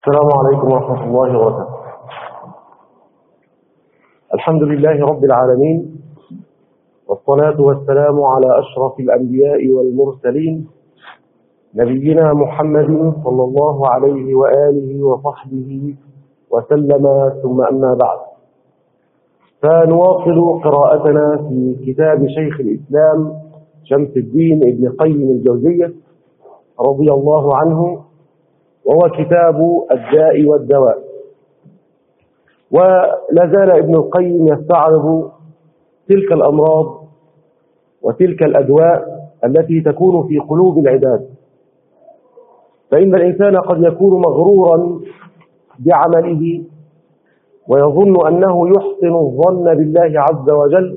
السلام عليكم ورحمة الله وبركاته الحمد لله رب العالمين والصلاة والسلام على أشرف الأنبياء والمرسلين نبينا محمد صلى الله عليه وآله وصحبه وسلم ثم أما بعد فنواصل قراءتنا في كتاب شيخ الإسلام شمس الدين ابن قيم الجوزية رضي الله عنه وهو كتاب الداء والدواء ولا زال ابن القيم يستعرض تلك الأمراض وتلك الأدواء التي تكون في قلوب العباد فإن الإنسان قد يكون مغرورا بعمله ويظن أنه يحسن الظن بالله عز وجل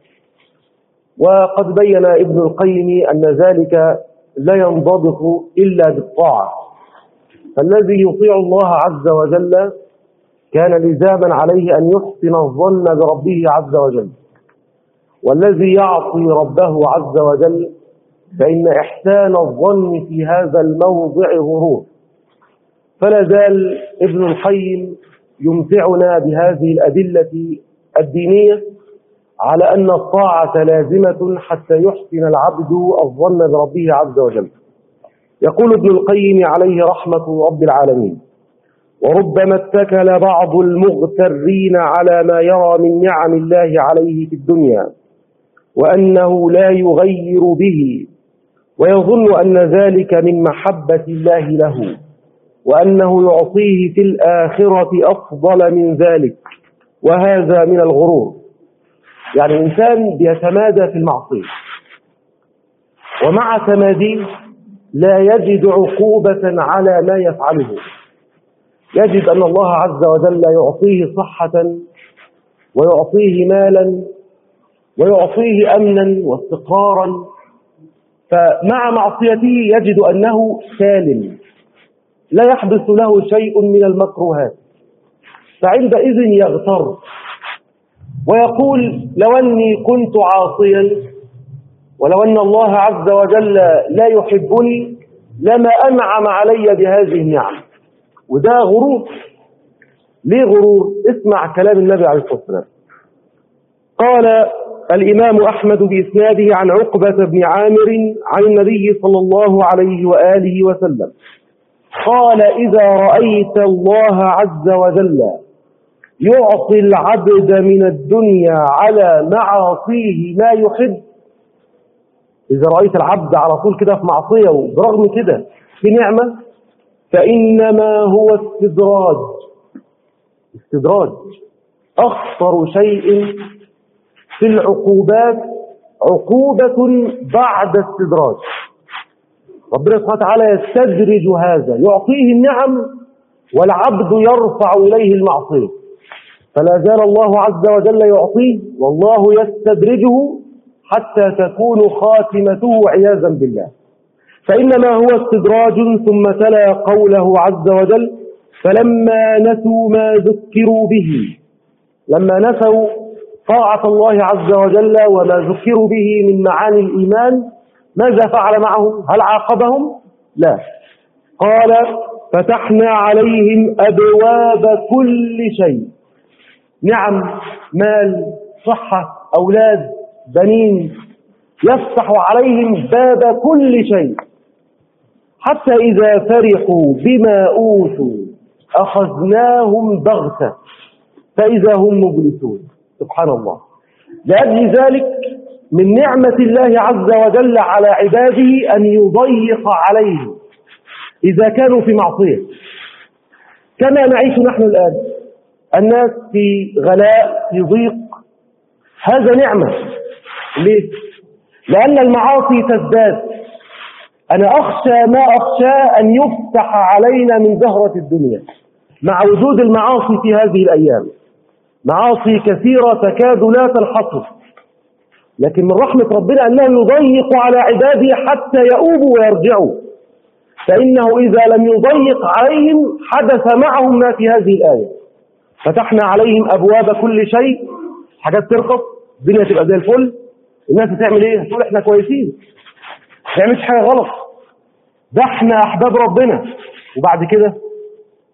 وقد بين ابن القيم أن ذلك لا ينضبط إلا بالطاعة فالذي يطيع الله عز وجل كان لزاما عليه أن يحسن الظن بربه عز وجل والذي يعصي ربه عز وجل فإن إحسان الظن في هذا الموضع غرور فلا زال ابن القيم يمتعنا بهذه الأدلة الدينية على أن الطاعة لازمة حتى يحسن العبد الظن بربه عز وجل يقول ابن القيم عليه رحمة رب العالمين وربما اتكل بعض المغترين على ما يرى من نعم الله عليه في الدنيا وأنه لا يغير به ويظن أن ذلك من محبة الله له وأنه يعطيه في الآخرة أفضل من ذلك وهذا من الغرور يعني الإنسان بيتمادى في المعصية ومع تماديه لا يجد عقوبة على ما يفعله يجد أن الله عز وجل يعطيه صحة ويعطيه مالا ويعطيه أمنا واستقرارا فمع معصيته يجد أنه سالم لا يحدث له شيء من المكروهات فعندئذ يغتر ويقول لو أني كنت عاصيا ولو أن الله عز وجل لا يحبني لما أنعم علي بهذه النعم وده غرور ليه غرور اسمع كلام النبي عليه الصلاة والسلام قال الإمام أحمد بإسناده عن عقبة بن عامر عن النبي صلى الله عليه وآله وسلم قال إذا رأيت الله عز وجل يعطي العبد من الدنيا على معاصيه ما يحب إذا رأيت العبد على طول كده في معصية وبرغم كده في نعمة فإنما هو استدراج استدراج أخطر شيء في العقوبات عقوبة بعد استدراج ربنا سبحانه وتعالى يستدرج هذا يعطيه النعم والعبد يرفع إليه المعصية فلا زال الله عز وجل يعطيه والله يستدرجه حتى تكون خاتمته عياذا بالله فإنما هو استدراج ثم تلا قوله عز وجل فلما نسوا ما ذكروا به لما نسوا طاعة الله عز وجل وما ذكروا به من معاني الإيمان ماذا فعل معهم هل عاقبهم لا قال فتحنا عليهم أبواب كل شيء نعم مال صحة أولاد بنين يفتح عليهم باب كل شيء حتى إذا فرحوا بما أوتوا أخذناهم بغتة فإذا هم مبلسون سبحان الله لأجل ذلك من نعمة الله عز وجل على عباده أن يضيق عليهم إذا كانوا في معصية كما نعيش نحن الآن الناس في غلاء في ضيق هذا نعمة ليه؟ لأن المعاصي تزداد أنا أخشى ما أخشى أن يفتح علينا من زهرة الدنيا مع وجود المعاصي في هذه الأيام معاصي كثيرة تكاد لا تنحصر لكن من رحمة ربنا أنه يضيق على عباده حتى يؤوبوا ويرجعوا فإنه إذا لم يضيق عليهم حدث معهم ما في هذه الآية فتحنا عليهم أبواب كل شيء حاجات ترخص الدنيا تبقى زي الفل الناس هتعمل ايه هتقول احنا كويسين ما تعملش حاجة غلط ده احنا أحباب ربنا وبعد كده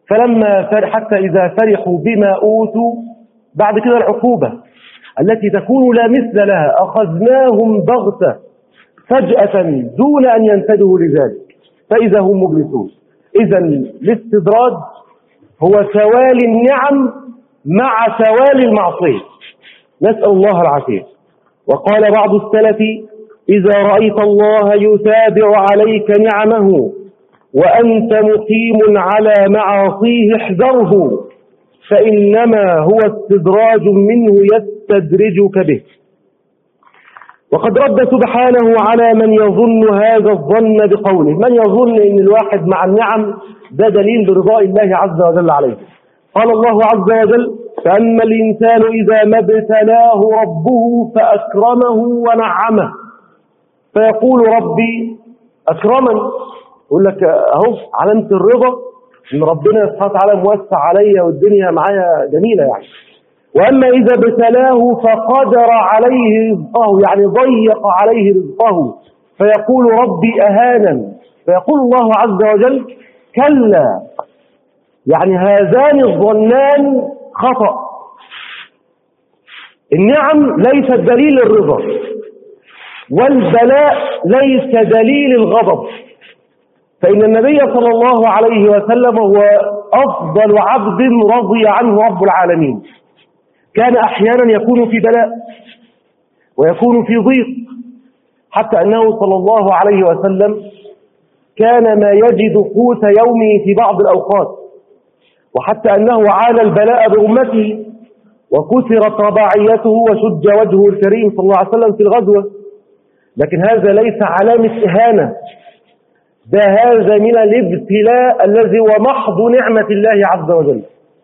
فلما فرح حتى إذا فرحوا بما أوتوا بعد كده العقوبة التي تكون لا مثل لها أخذناهم بغتة فجأة دون أن ينتبهوا لذلك فإذا هم مبلسون إذا الاستدراج هو سوال النعم مع سوال المعصية نسأل الله العافية وقال بعض السلف إذا رأيت الله يتابع عليك نعمه وأنت مقيم على معاصيه احذره فإنما هو استدراج منه يستدرجك به وقد رد سبحانه على من يظن هذا الظن بقوله من يظن ان الواحد مع النعم ده دليل برضاء الله عز وجل عليه قال الله عز وجل فأما الإنسان إذا ما ابتلاه ربه فأكرمه ونعمه فيقول ربي أكرمن يقول لك أهو علامة الرضا إن ربنا سبحانه وتعالى موسع عليا والدنيا معايا جميلة يعني وأما إذا ابتلاه فقدر عليه رزقه يعني ضيق عليه رزقه فيقول ربي أهانا فيقول الله عز وجل كلا يعني هذان الظنان خطأ النعم ليست دليل الرضا والبلاء ليس دليل الغضب فإن النبي صلى الله عليه وسلم هو أفضل عبد رضي عنه رب العالمين كان أحيانا يكون في بلاء ويكون في ضيق حتى أنه صلى الله عليه وسلم كان ما يجد قوت يومه في بعض الأوقات وحتى أنه عانى البلاء بأمته وكسرت رباعيته وشج وجهه الكريم صلى الله عليه وسلم في الغزوة لكن هذا ليس علامة إهانة ده هذا من الابتلاء الذي هو محض نعمة الله عز وجل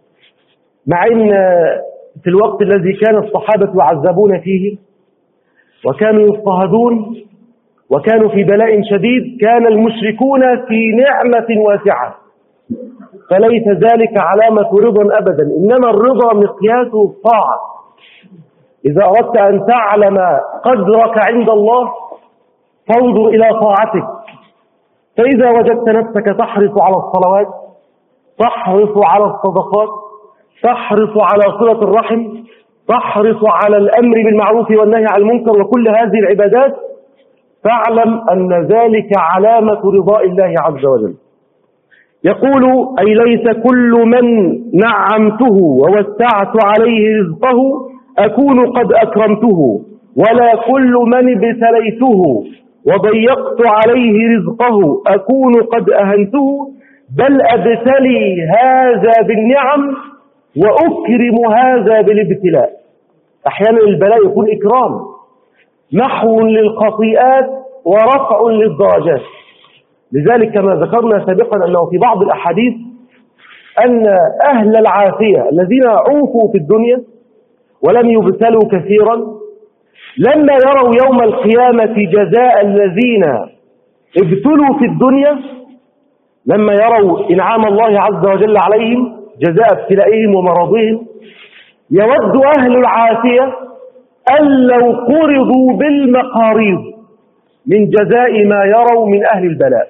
مع أن في الوقت الذي كان الصحابة يعذبون فيه وكانوا يضطهدون وكانوا في بلاء شديد كان المشركون في نعمة واسعة فليس ذلك علامة رضا أبدا إنما الرضا مقياسه الطاعة إذا أردت أن تعلم قدرك عند الله فانظر إلى طاعتك فإذا وجدت نفسك تحرص على الصلوات تحرص على الصدقات تحرص على صلة الرحم تحرص على الأمر بالمعروف والنهي عن المنكر وكل هذه العبادات فاعلم أن ذلك علامة رضاء الله عز وجل يقول أي ليس كل من نعمته ووسعت عليه رزقه أكون قد أكرمته ولا كل من ابتليته وضيقت عليه رزقه أكون قد أهنته بل أبتلي هذا بالنعم وأكرم هذا بالابتلاء أحيانا البلاء يكون إكرام محو للخطيئات ورفع للدرجات لذلك كما ذكرنا سابقا أنه في بعض الأحاديث أن أهل العافية الذين عوفوا في الدنيا ولم يبتلوا كثيرا لما يروا يوم القيامة جزاء الذين ابتلوا في الدنيا لما يروا إنعام الله عز وجل عليهم جزاء ابتلائهم ومرضهم يود أهل العافية أن لو قرضوا بالمقاريض من جزاء ما يروا من أهل البلاء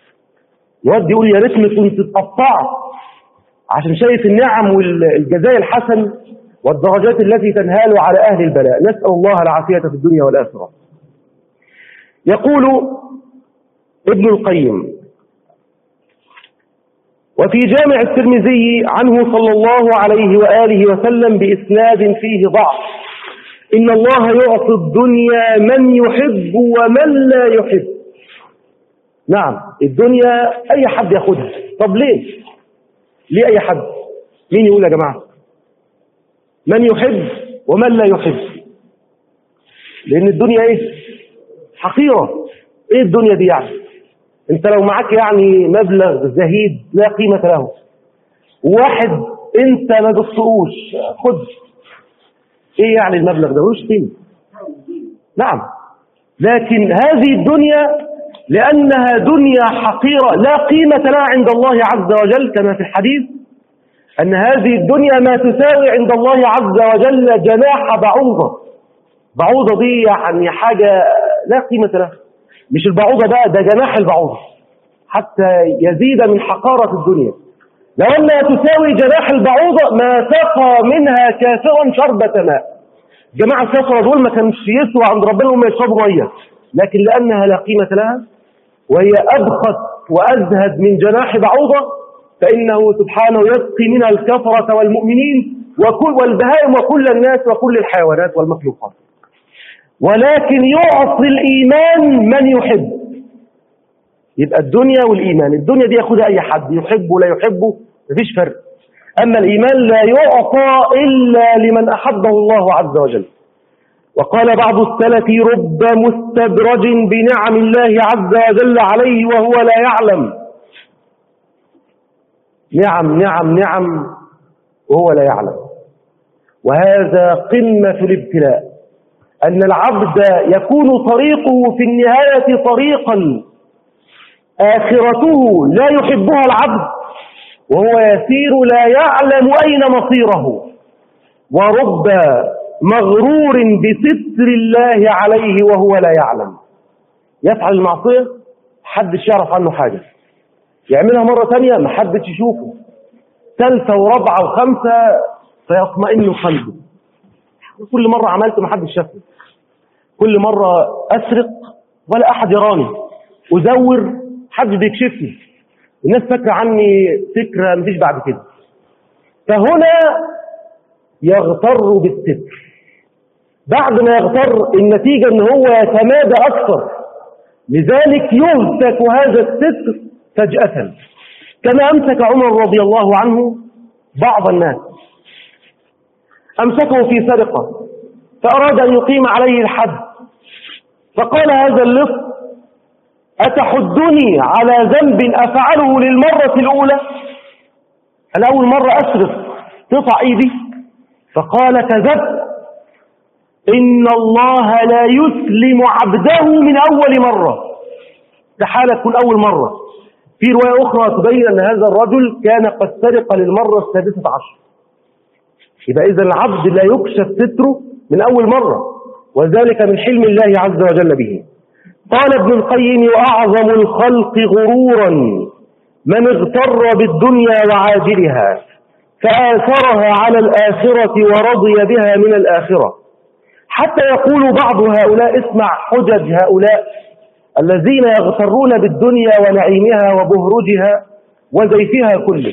يود يقول يا ريتني كنت اتقطعت عشان شايف النعم والجزاء الحسن والدرجات التي تنهال على أهل البلاء نسأل الله العافية في الدنيا والآخرة يقول ابن القيم وفي جامع الترمذي عنه صلى الله عليه وآله وسلم بإسناد فيه ضعف إن الله يعطي الدنيا من يحب ومن لا يحب نعم الدنيا أي حد ياخدها طب ليه ليه أي حد مين يقول يا جماعة من يحب ومن لا يحب لأن الدنيا إيه حقيرة إيه الدنيا دي يعني انت لو معاك يعني مبلغ زهيد لا قيمة له واحد انت ما تخسروش خد ايه يعني المبلغ ده ملوش قيمة نعم لكن هذه الدنيا لأنها دنيا حقيرة لا قيمة لها عند الله عز وجل كما في الحديث أن هذه الدنيا ما تساوي عند الله عز وجل جناح بعوضة بعوضة دي يعني حاجة لا قيمة لها مش البعوضة بقى ده جناح البعوضة حتى يزيد من حقارة الدنيا لو أنها تساوي جناح البعوضة ما سقى منها كافرا شربة ماء جماعة الكفرة دول ما كانش يسوى عند ربنا وما يشربوا مية لكن لأنها لا قيمة لها وهي أبخس وأزهد من جناح بعوضة فإنه سبحانه يسقي منها الكفرة والمؤمنين وكل والبهائم وكل الناس وكل الحيوانات والمخلوقات ولكن يعطي الإيمان من يحب يبقى الدنيا والإيمان الدنيا دي ياخدها أي حد يحبه لا يحبه مفيش فرق أما الإيمان لا يعطى إلا لمن أحبه الله عز وجل وقال بعض السلف رب مستدرج بنعم الله عز وجل عليه وهو لا يعلم نعم نعم نعم وهو لا يعلم وهذا قمة الابتلاء أن العبد يكون طريقه في النهاية طريقا آخرته لا يحبها العبد وهو يسير لا يعلم أين مصيره ورب مغرور بستر الله عليه وهو لا يعلم يفعل المعصية حدش يعرف عنه حاجة يعملها مرة تانية محدش يشوفه ثالثة ورابعة وخمسة فيطمئن قلبه كل مرة عملت محدش شافني كل مرة أسرق ولا أحد يراني أزور حد بيكشفني الناس فاكرة عني فكرة مفيش بعد كده فهنا يغتر بالستر بعد ما يغتر النتيجة ان هو يتمادى اكثر لذلك يهتك هذا الستر فجأة كما امسك عمر رضي الله عنه بعض الناس امسكه في سرقة فاراد ان يقيم عليه الحد فقال هذا اللص أتحدني على ذنب أفعله للمرة الأولى أنا أول مرة أسرق تقطع إيدي فقال كذبت إن الله لا يسلم عبده من أول مرة استحالة تكون أول مرة في رواية أخرى تبين أن هذا الرجل كان قد سرق للمرة السادسة عشر يبقى إذا العبد لا يكشف ستره من أول مرة وذلك من حلم الله عز وجل به قال ابن القيم وأعظم الخلق غرورا من اغتر بالدنيا وعاجلها فآثرها على الآخرة ورضي بها من الآخرة حتى يقول بعض هؤلاء اسمع حجج هؤلاء الذين يغترون بالدنيا ونعيمها وبهرجها وزيفها كله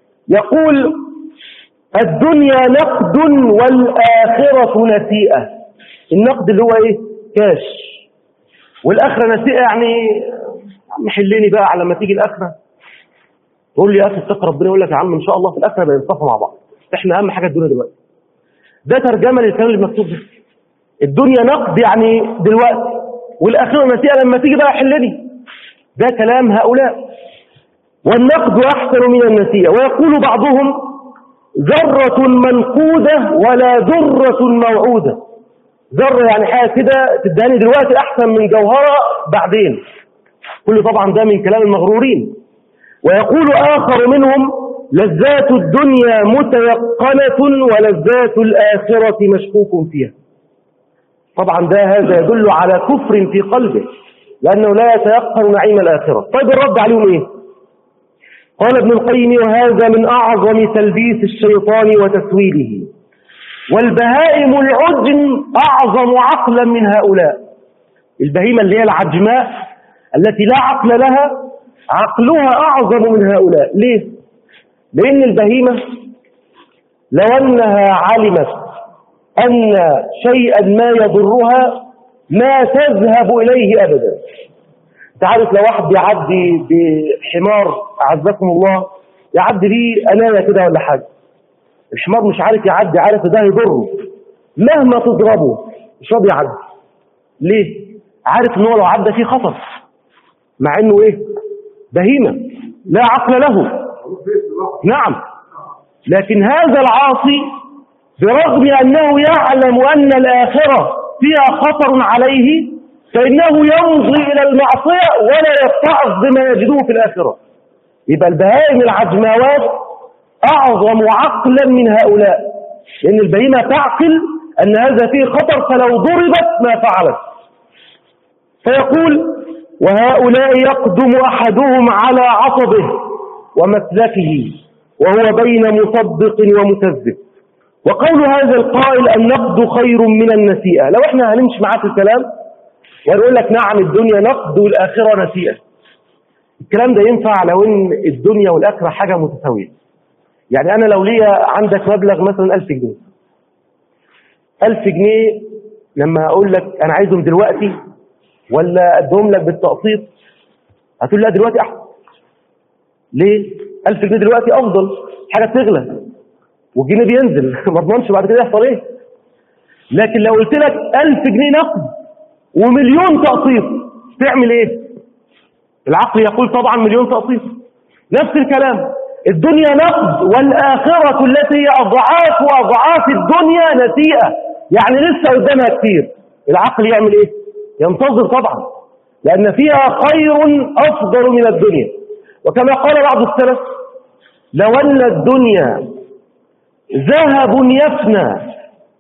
يقول الدنيا نقد والآخرة نسيئة النقد اللي هو ايه كاش والآخرة نسيئة يعني عم حليني بقى على ما تيجي الآخرة تقول لي يا أخي اتق ربنا يقول لك يا عم إن شاء الله في الآخرة بنصفى مع بعض إحنا أهم حاجة الدنيا دلوقتي ده ترجمة للكلام اللي مكتوب ده الدنيا نقد يعني دلوقتي والآخرة نسيئة لما تيجي بقى حلني ده كلام هؤلاء والنقد أحسن من النسيئة ويقول بعضهم ذرة منقودة ولا ذرة موعودة ذرة يعني حاجة كده تدهني دلوقتي أحسن من جوهرة بعدين كل طبعا ده من كلام المغرورين ويقول آخر منهم لذات الدنيا متيقنة ولذات الآخرة مشكوك فيها طبعا ده هذا يدل على كفر في قلبه لأنه لا يتيقن نعيم الآخرة طيب الرد عليهم إيه قال ابن القيم وهذا من أعظم تلبيس الشيطان وتسويله والبهائم العجم أعظم عقلا من هؤلاء البهيمة اللي هي العجماء التي لا عقل لها عقلها أعظم من هؤلاء ليه؟ لأن البهيمة لو أنها علمت أن شيئا ما يضرها ما تذهب إليه أبدا تعرف لو واحد بيعدي بحمار أعزكم الله يعدي بيه أناية كده ولا حاجة الحمار مش عارف يعدي عارف ده يضره مهما تضربه مش راضي يعدي ليه عارف ان هو لو عدى فيه خطر مع انه ايه بهيمة لا عقل له نعم لكن هذا العاصي برغم انه يعلم ان الاخرة فيها خطر عليه فانه يمضي الى المعصية ولا يتعظ بما يجده في الاخرة يبقى البهائم العجماوات أعظم عقلا من هؤلاء لأن البهيمة تعقل أن هذا فيه خطر فلو ضربت ما فعلت فيقول وهؤلاء يقدم أحدهم على عصبه ومسلكه وهو بين مصدق ومكذب وقول هذا القائل النقد خير من النسيئة لو احنا هنمشي معاه في الكلام ونقول لك نعم الدنيا نقد والآخرة نسيئة الكلام ده ينفع لو ان الدنيا والآخرة حاجة متساوية يعني أنا لو ليا عندك مبلغ مثلا 1000 جنيه 1000 جنيه لما أقول لك أنا عايزهم دلوقتي ولا أدهم لك بالتقسيط هتقول لا دلوقتي أحسن ليه؟ 1000 جنيه دلوقتي أفضل حاجة تغلى والجنيه بينزل ما اضمنش بعد كده يحصل ايه لكن لو قلت لك 1000 جنيه نقد ومليون تقسيط تعمل ايه العقل يقول طبعا مليون تقسيط نفس الكلام الدنيا نقد والآخرة التي هي أضعاف وأضعاف الدنيا نسيئة يعني لسه قدامها كتير العقل يعمل ايه ينتظر طبعا لأن فيها خير أفضل من الدنيا وكما قال بعض السلف لو أن الدنيا ذهب يفنى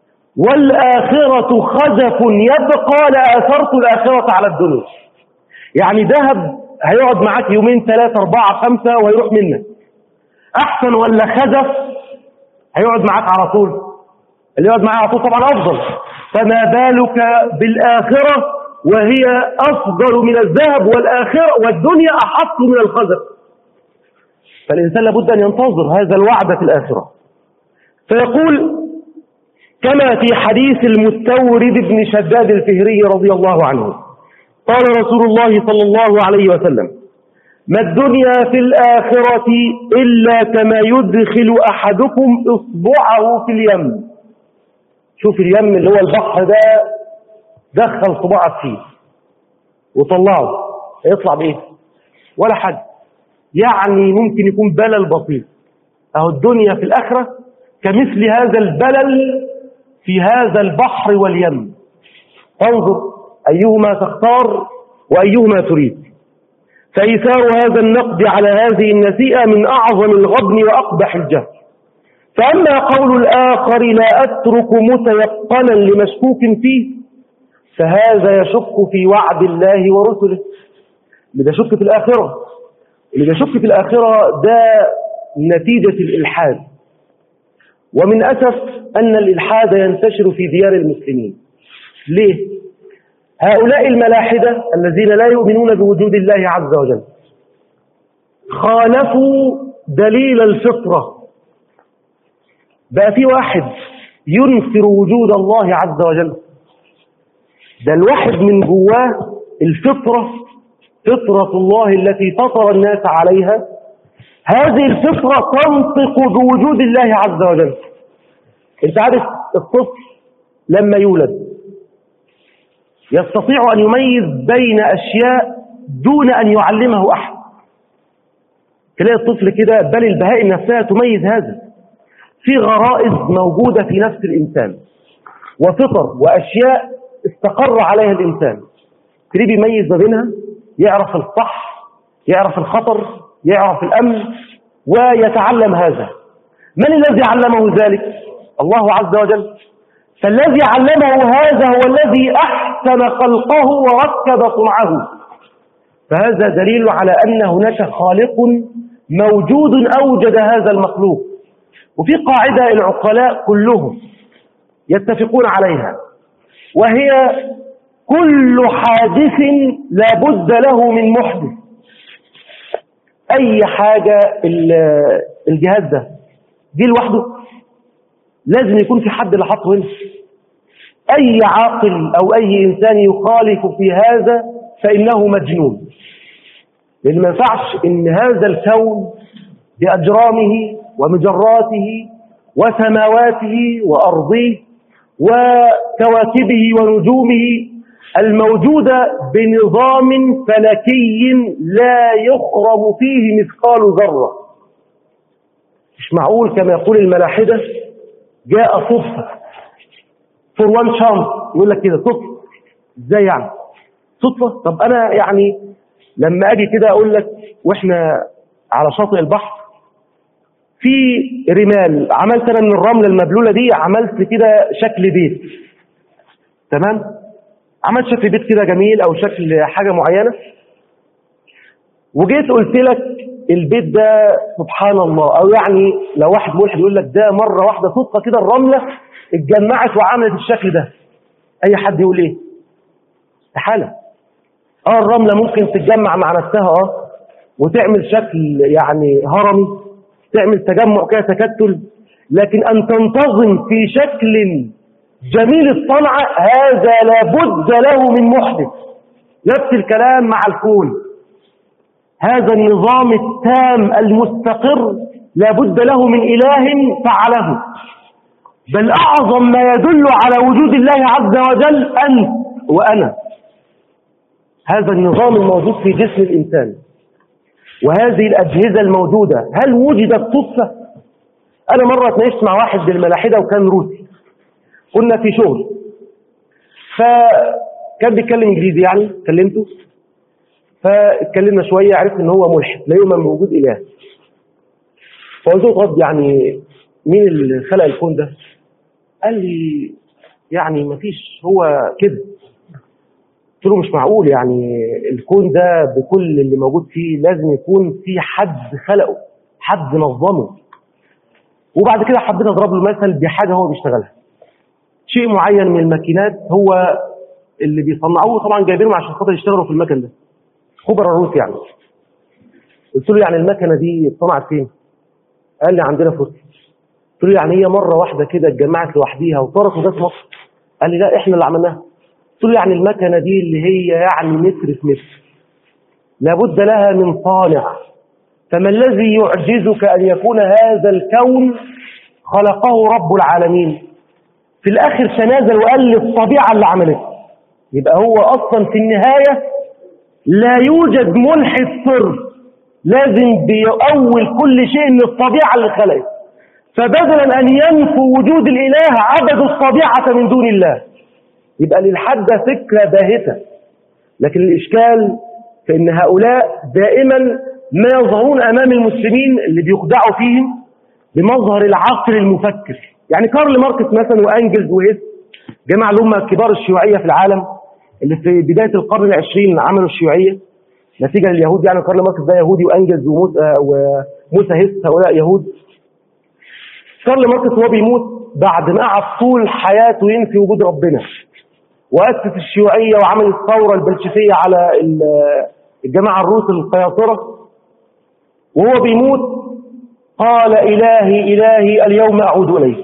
والآخرة خزف يبقى لآثرت الآخرة على الدنيا يعني ذهب هيقعد معاك يومين ثلاثة أربعة خمسة ويروح منك أحسن ولا خزف هيقعد معاك على طول اللي يقعد معاك على طول طبعا أفضل فما بالك بالآخرة وهي أفضل من الذهب والآخرة والدنيا أحط من الخزف فالإنسان لابد أن ينتظر هذا الوعد في الآخرة فيقول كما في حديث المستورد بن شداد الفهري رضي الله عنه قال رسول الله صلى الله عليه وسلم ما الدنيا في الآخرة إلا كما يدخل أحدكم إصبعه في اليم شوف اليم اللي هو البحر ده دخل صباعك فيه وطلعه يطلع بإيه ولا حاجة يعني ممكن يكون بلل بسيط أهو الدنيا في الآخرة كمثل هذا البلل في هذا البحر واليم انظر أيهما تختار وأيهما تريد فإيثار هذا النقد على هذه النسيئة من أعظم الغبن وأقبح الجهل فأما قول الآخر لا أترك متيقنا لمشكوك فيه فهذا يشك في وعد الله ورسله اللي بيشك في الآخرة اللي بيشك في الآخرة ده نتيجة الإلحاد ومن أسف أن الإلحاد ينتشر في ديار المسلمين ليه؟ هؤلاء الملاحدة الذين لا يؤمنون بوجود الله عز وجل خالفوا دليل الفطرة بقى في واحد ينكر وجود الله عز وجل ده الواحد من جواه الفطرة فطرة الله التي فطر الناس عليها هذه الفطرة تنطق بوجود الله عز وجل انت عارف الطفل لما يولد يستطيع أن يميز بين أشياء دون أن يعلمه أحد تلاقي الطفل كده بل البهائم نفسها تميز هذا في غرائز موجودة في نفس الإنسان وفطر وأشياء استقر عليها الإنسان تلاقيه بيميز ما بينها يعرف الصح يعرف الخطر يعرف الأمن ويتعلم هذا من الذي علمه ذلك الله عز وجل فالذي علمه هذا هو الذي أحسن خلقه وركب صنعه فهذا دليل على أن هناك خالق موجود أوجد هذا المخلوق وفي قاعدة العقلاء كلهم يتفقون عليها وهي كل حادث لابد له من محدث أي حاجة الجهاز ده دي لوحده لازم يكون في حد اللي حطه هنا أي عاقل أو أي إنسان يخالف في هذا فإنه مجنون لأن ما ينفعش إن هذا الكون بأجرامه ومجراته وسماواته وأرضه وكواكبه ونجومه الموجودة بنظام فلكي لا يخرم فيه مثقال ذرة مش معقول كما يقول الملاحدة جاء صدفة فور وان شانس يقول لك كده صدفة ازاي يعني صدفة طب انا يعني لما اجي كده اقول لك واحنا على شاطئ البحر في رمال عملت انا من الرملة المبلولة دي عملت كده شكل بيت تمام عملت شكل بيت كده جميل او شكل حاجة معينة وجيت قلت لك البيت ده سبحان الله او يعني لو واحد ملحد يقول لك ده مره واحده صدفه كده الرمله اتجمعت وعملت الشكل ده اي حد يقول ايه استحاله اه الرمله ممكن تتجمع مع نفسها اه وتعمل شكل يعني هرمي تعمل تجمع كده تكتل لكن ان تنتظم في شكل جميل الصنعه هذا لابد له من محدث نفس الكلام مع الكون هذا النظام التام المستقر لابد له من إله فعله بل أعظم ما يدل على وجود الله عز وجل أنت وأنا هذا النظام الموجود في جسم الإنسان وهذه الأجهزة الموجودة هل وجدت صدفة؟ أنا مرة اتناقشت مع واحد بالملاحدة وكان روسي كنا في شغل فكان بيتكلم انجليزي يعني كلمته فاتكلمنا شوية عرفت ان هو ملحد لا يؤمن بوجود اله فقلت له طب يعني مين اللي خلق الكون ده قال لي يعني مفيش هو كده قلت له مش معقول يعني الكون ده بكل اللي موجود فيه لازم يكون في حد خلقه حد نظمه وبعد كده حبيت اضرب له مثل بحاجه هو بيشتغلها شيء معين من الماكينات هو اللي بيصنعوه طبعا جايبينهم عشان خاطر يشتغلوا في المكن ده خبراء الروس يعني قلت له يعني المكنه دي اتصنعت فين؟ قال لي عندنا في روسيا قلت له يعني هي مره واحده كده اتجمعت لوحديها وصارت وجات مصر قال لي لا احنا اللي عملناها قلت له يعني المكنه دي اللي هي يعني متر في متر لابد لها من صانع فما الذي يعجزك ان يكون هذا الكون خلقه رب العالمين في الاخر تنازل وقال لي الطبيعه اللي عملته يبقى هو اصلا في النهايه لا يوجد ملحد صرف لازم بيؤول كل شيء من الطبيعة اللي خلقت فبدلا أن ينفوا وجود الإله عبدوا الطبيعة من دون الله يبقى للحد فكرة باهتة لكن الإشكال فإن هؤلاء دائما ما يظهرون أمام المسلمين اللي بيخدعوا فيهم بمظهر العقل المفكر يعني كارل ماركس مثلا وأنجلز وهيس جماعة اللي هم كبار الشيوعية في العالم اللي في بداية القرن العشرين عملوا الشيوعية نتيجة لليهود يعني كارل ماركس ده يهودي وأنجلز وموسى, وموسى هيس هؤلاء يهود كارل ماركس وهو بيموت بعد ما قعد طول حياته ينفي وجود ربنا وأسس الشيوعية وعمل الثورة البلشفية على الجماعة الروس القياصرة وهو بيموت قال إلهي إلهي اليوم أعود إليك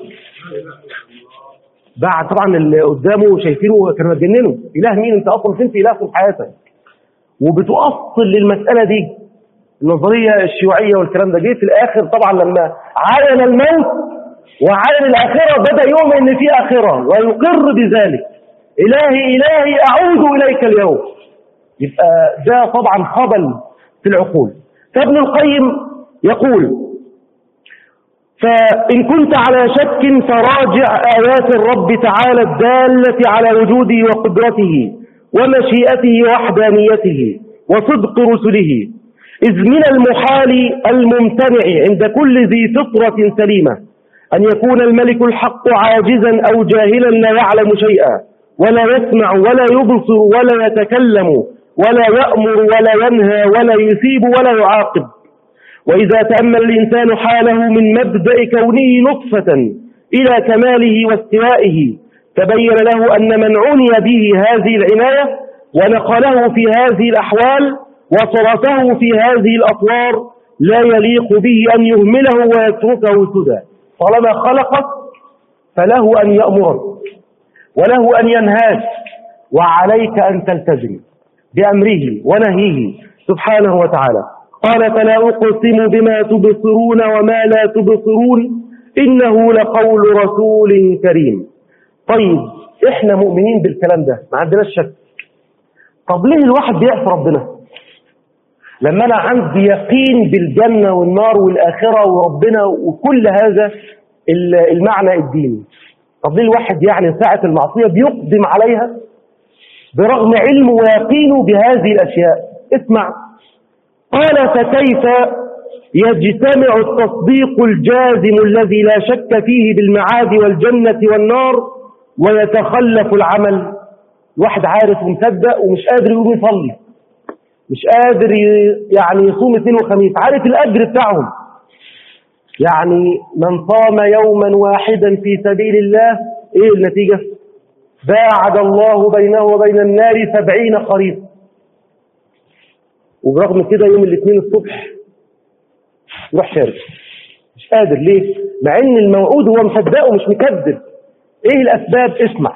بعد طبعا اللي قدامه شايفينه كانوا يتجننوا اله مين انت اصلا فين في اله في حياتك وبتؤصل للمساله دي النظريه الشيوعيه والكلام ده جه في الاخر طبعا لما عاين الموت وعاين الاخره بدا يؤمن ان في اخره ويقر بذلك الهي الهي اعود اليك اليوم يبقى ده طبعا خبل في العقول فابن القيم يقول فإن كنت على شك فراجع آيات الرب تعالى الدالة على وجوده وقدرته ومشيئته وحدانيته وصدق رسله إذ من المحال الممتنع عند كل ذي فطرة سليمة أن يكون الملك الحق عاجزا أو جاهلا لا يعلم شيئا ولا يسمع ولا يبصر ولا يتكلم ولا يأمر ولا ينهى ولا يثيب ولا يعاقب وإذا تأمل الإنسان حاله من مبدأ كونه نطفة إلى كماله واستوائه تبين له أن من عني به هذه العناية ونقله في هذه الأحوال وصرفه في هذه الأطوار لا يليق به أن يهمله ويتركه سدى طالما خلقك فله أن يأمرك وله أن ينهاك وعليك أن تلتزم بأمره ونهيه سبحانه وتعالى قال فلا أقسم بما تبصرون وما لا تبصرون إنه لقول رسول كريم طيب إحنا مؤمنين بالكلام ده ما عندناش شك طب ليه الواحد بيعصي ربنا لما أنا عندي يقين بالجنة والنار والآخرة وربنا وكل هذا المعنى الديني طب ليه الواحد يعني ساعة المعصية بيقدم عليها برغم علمه ويقينه بهذه الأشياء اسمع قال فكيف يجتمع التصديق الجازم الذي لا شك فيه بالمعاد والجنة والنار ويتخلف العمل واحد عارف ومصدق ومش قادر يقوم يصلي مش قادر ي- يعني يصوم اثنين وخميس عارف الأجر بتاعهم يعني من صام يوما واحدا في سبيل الله ايه النتيجة باعد الله بينه وبين النار سبعين خريف وبرغم كده يوم الاثنين الصبح يروح شارب مش قادر ليه مع ان الموعود هو مصدقه مش مكذب ايه الاسباب اسمع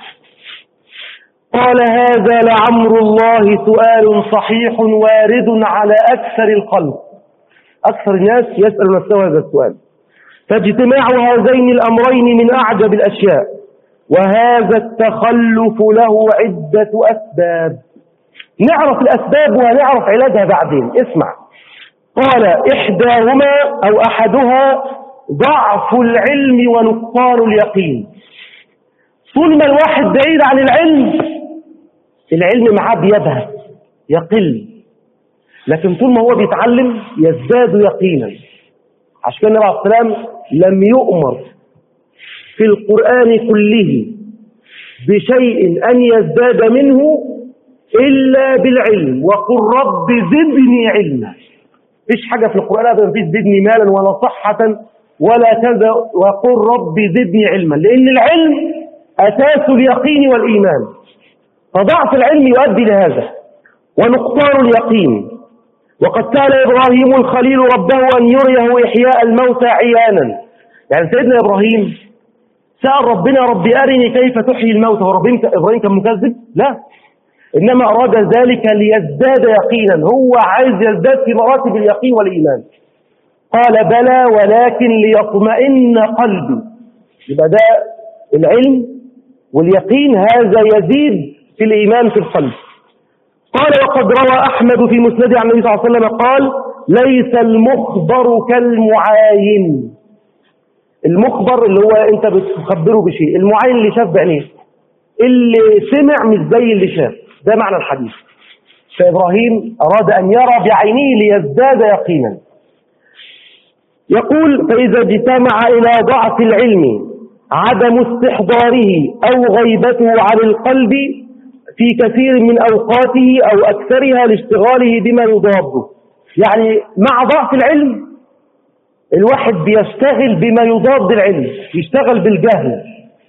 قال هذا لعمر الله سؤال صحيح وارد على اكثر الخلق اكثر الناس يسال نفسه هذا السؤال فاجتماع هذين الامرين من اعجب الاشياء وهذا التخلف له عده اسباب نعرف الاسباب وهنعرف علاجها بعدين اسمع قال إحداهما أو أحدها ضعف العلم ونقصان اليقين طول ما الواحد بعيد عن العلم العلم معاه بيبهت يقل لكن طول ما هو بيتعلم يزداد يقينا عشان كده النبي عليه السلام لم يؤمر في القرآن كله بشيء أن يزداد منه إلا بالعلم وقل رب زدني علما فيش حاجة في القرآن أبدا مفيش زدني مالا ولا صحة ولا كذا وقل رب زدني علما لأن العلم أساس اليقين والإيمان فضعف العلم يؤدي لهذا ونقصان اليقين وقد سأل إبراهيم الخليل ربه أن يريه إحياء الموتى عيانا يعني سيدنا إبراهيم سأل ربنا رب أرني كيف تحيي الموتى هو ربنا إبراهيم كان مكذب لا إنما أراد ذلك ليزداد يقينا هو عايز يزداد في مراتب اليقين والإيمان قال بلى ولكن ليطمئن قلبي يبقى ده العلم واليقين هذا يزيد في الإيمان في القلب قال وقد روى أحمد في مسند عن النبي صلى الله عليه وسلم قال ليس المخبر كالمعاين المخبر اللي هو انت بتخبره بشيء المعاين اللي شاف بعينيه اللي سمع مش زي اللي شاف ده معنى الحديث فإبراهيم أراد أن يرى بعينيه ليزداد يقينا يقول فإذا اجتمع إلى ضعف العلم عدم استحضاره أو غيبته عن القلب في كثير من أوقاته أو أكثرها لاشتغاله بما يضاده يعني مع ضعف العلم الواحد بيشتغل بما يضاد العلم يشتغل بالجهل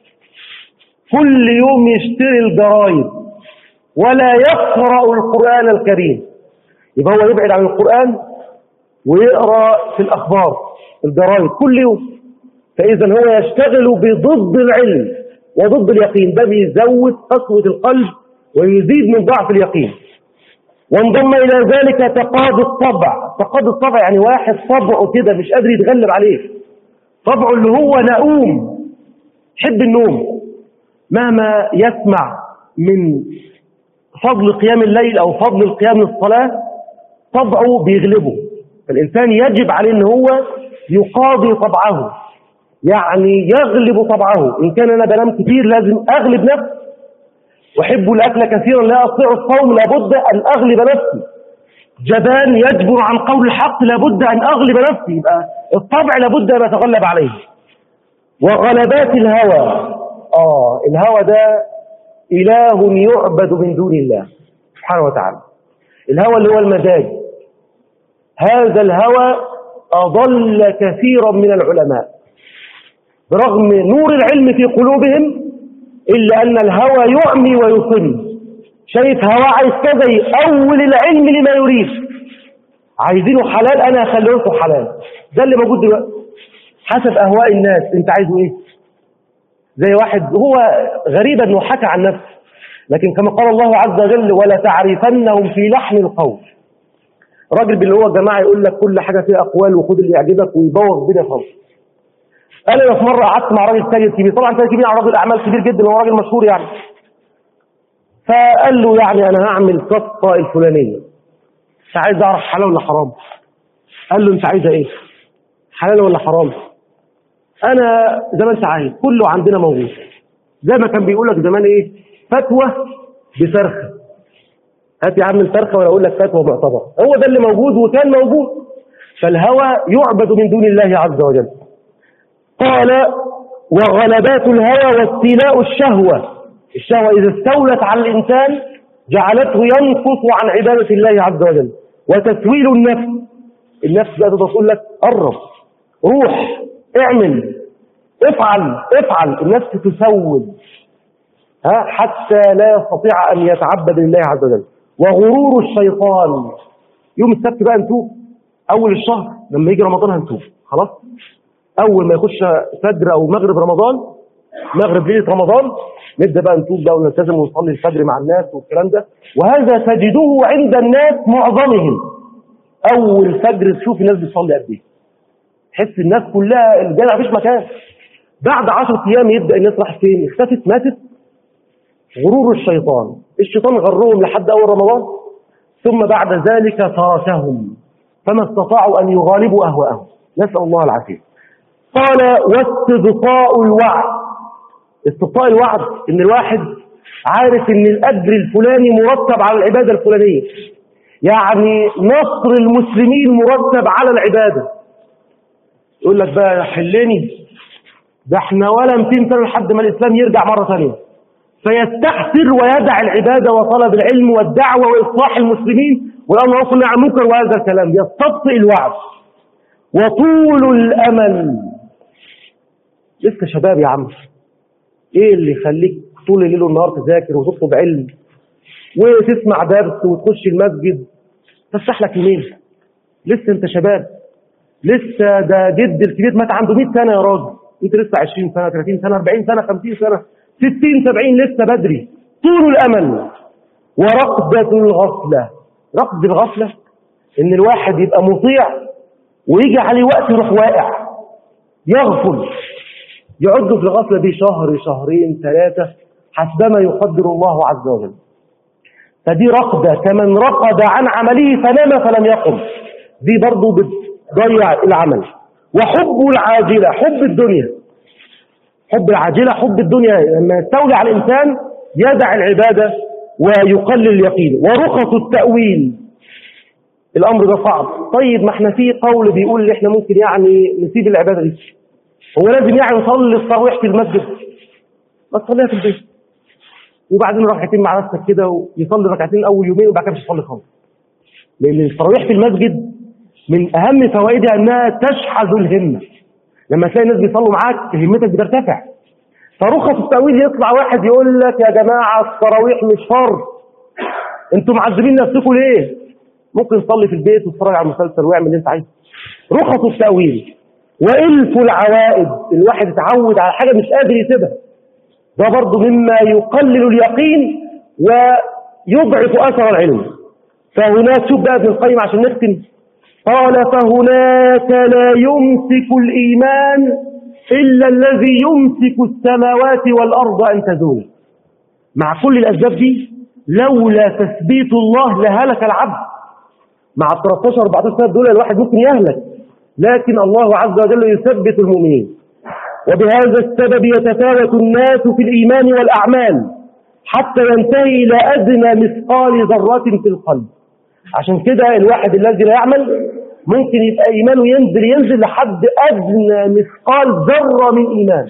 كل يوم يشتري الجرايد ولا يقرأ القرآن الكريم يبقى هو يبعد عن القرآن ويقرأ في الأخبار الجرايد كل يوم فإذا هو يشتغل بضد العلم وضد اليقين ده بيزود قسوة القلب ويزيد من ضعف اليقين وانضم إلى ذلك تقاضي الطبع تقاضي الطبع يعني واحد طبعه كده مش قادر يتغلب عليه طبعه اللي هو نؤوم حب النوم مهما يسمع من فضل قيام الليل أو فضل القيام للصلاة طبعه بيغلبه فالإنسان يجب عليه أن هو يقاضي طبعه يعني يغلب طبعه إن كان أنا بنام كتير لازم أغلب نفسي أحب الأكل كثيرا لا أستطيع الصوم لابد أن أغلب نفسي جبان يجبر عن قول الحق لابد أن أغلب نفسي يبقى الطبع لابد أن أتغلب عليه وغلبات الهوى آه الهوى ده إله يعبد من دون الله سبحانه وتعالى الهوى اللي هو المزاج هذا الهوى أضل كثيرا من العلماء برغم نور العلم في قلوبهم إلا أن الهوى يعمي ويصم شايف هوى عايز كذا يأول العلم لما يريد عايزينه حلال أنا هخليه لكم حلال ده اللي موجود دلوقتي حسب أهواء الناس أنت عايزه إيه زي واحد هو غريب أنه حكى عن نفسه لكن كما قال الله عز وجل ولا تعرفنهم في لحن القول راجل اللي هو الجماعة يقول لك كل حاجة فيها أقوال وخد اللي يعجبك ويبوظ الدنيا خالص قال انا في مره قعدت مع راجل تاجر كبير طبعا تاجر كبير يعني راجل اعمال كبير جدا هو راجل مشهور يعني فقال له يعني انا هعمل صفقه الفلانيه مش عايز اعرف حلال ولا حرام قال له انت عايزه ايه حلال ولا حرام انا زي ما انت عايز كله عندنا موجود زي ما كان بيقول لك زمان ايه فتوى بفرخه هات يا عم الفرخه ولا اقول لك فتوى معتبره هو ده اللي موجود وكان موجود فالهوى يعبد من دون الله عز وجل قال وغلبات الهوى واستيلاء الشهوة الشهوة إذا استولت على الإنسان جعلته ينقص عن عبادة الله عز وجل وتسويل النفس النفس بقى تقول لك قرب روح اعمل افعل افعل النفس تسول ها حتى لا يستطيع أن يتعبد لله عز وجل وغرور الشيطان يوم السبت بقى نتوب أول الشهر لما يجي رمضان هنتوب خلاص أول ما يخش فجر أو مغرب رمضان مغرب ليلة رمضان نبدأ بقى نتوب بقى ونلتزم ونصلي الفجر مع الناس والكلام ده وهذا تجدوه عند الناس معظمهم أول فجر تشوف الناس بتصلي قد إيه تحس الناس كلها الجامع مفيش مكان بعد 10 أيام يبدأ الناس راح فين اختفت ماتت غرور الشيطان الشيطان غرهم لحد أول رمضان ثم بعد ذلك تركهم فما استطاعوا أن يغالبوا أهواءهم نسأل الله العافية قال واستبطاء الوعد استبطاء الوعد ان الواحد عارف ان الاجر الفلاني مرتب على العبادة الفلانية يعني نصر المسلمين مرتب على العبادة يقول لك بقى حلني ده احنا ولا 200 سنة لحد ما الاسلام يرجع مرة ثانية فيستحسر ويدع العبادة وطلب العلم والدعوة وإصلاح المسلمين والأمر وصل عن المنكر وهذا الكلام يستبطئ الوعد وطول الأمل لسه شباب يا عم ايه اللي يخليك طول الليل والنهار تذاكر وتطلب علم وتسمع درس وتخش المسجد تفتح لك يومين لسه انت شباب لسه ده جد الكبير مات عنده 100 سنة يا راجل انت لسه 20 سنة 30 سنة 40 سنة 50 سنة 60 70 لسه بدري طول الأمل ورقدة الغفلة رقد الغفلة ان الواحد يبقى مطيع ويجي عليه وقت يروح واقع يغفل يعد في الغفلة دي شهر شهرين ثلاثة حسبما يقدر الله عز وجل فدي رقدة كمن رقد عن عمله فنام فلم يقم دي برضو بتضيع العمل وحب العاجلة حب الدنيا حب العاجلة حب الدنيا لما يستولي على الإنسان يدع العبادة ويقلل اليقين ورخص التأويل الأمر ده صعب طيب ما احنا في قول بيقول اللي احنا ممكن يعني نسيب العبادة دي هو لازم يعني نصلي التراويح في المسجد ما تصليها في البيت وبعدين ركعتين مع نفسك كده ويصلي ركعتين اول يومين وبعد كده مش يصلي خالص لان التراويح في المسجد من اهم فوائدها انها تشحذ الهمه لما تلاقي الناس بيصلوا معاك همتك بترتفع فرخص التأويل يطلع واحد يقول لك يا جماعة التراويح مش فرض انتوا معذبين نفسكم ليه ممكن تصلي في البيت وتتفرج على المسلسل واعمل اللي انت عايزه رخص التأويل وإلف العوائد الواحد يتعود على حاجة مش قادر يسيبها ده برضه مما يقلل اليقين ويضعف أثر العلم فهناك شوف بقى ابن القيم عشان نختم قال فهناك لا يمسك الإيمان إلا الذي يمسك السماوات والأرض أن تزول مع كل الأسباب دي لولا تثبيت الله لهلك العبد مع ال 13 14 سنة دول الواحد ممكن يهلك لكن الله عز وجل يثبت المؤمنين وبهذا السبب يتفاوت الناس في الإيمان والأعمال حتى ينتهي إلى أدنى مثقال ذرة في القلب عشان كده الواحد الذي لا يعمل ممكن يبقى إيمانه ينزل ينزل لحد أدنى مثقال ذرة من إيمان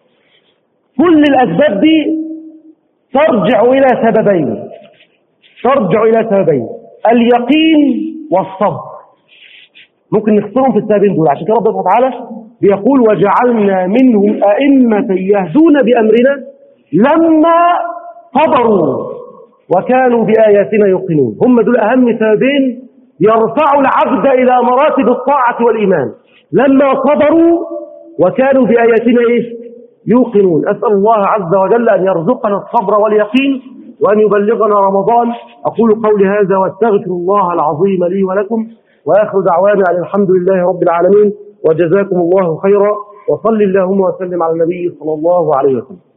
كل الأسباب دي ترجع إلى سببين ترجع إلى سببين اليقين والصبر ممكن نخسرهم في السببين دول عشان كده ربنا سبحانه وتعالى بيقول وجعلنا منهم أئمة يهدون بأمرنا لما صبروا وكانوا بآياتنا يوقنون هم دول أهم سببين يرفعوا العبد إلى مراتب الطاعة والإيمان لما صبروا وكانوا بآياتنا إيه؟ يوقنون أسأل الله عز وجل أن يرزقنا الصبر واليقين وأن يبلغنا رمضان أقول قولي هذا واستغفر الله العظيم لي ولكم وآخر دعوانا أن الحمد لله رب العالمين وجزاكم الله خيرا وصل اللهم وسلم على النبي صلى الله عليه وسلم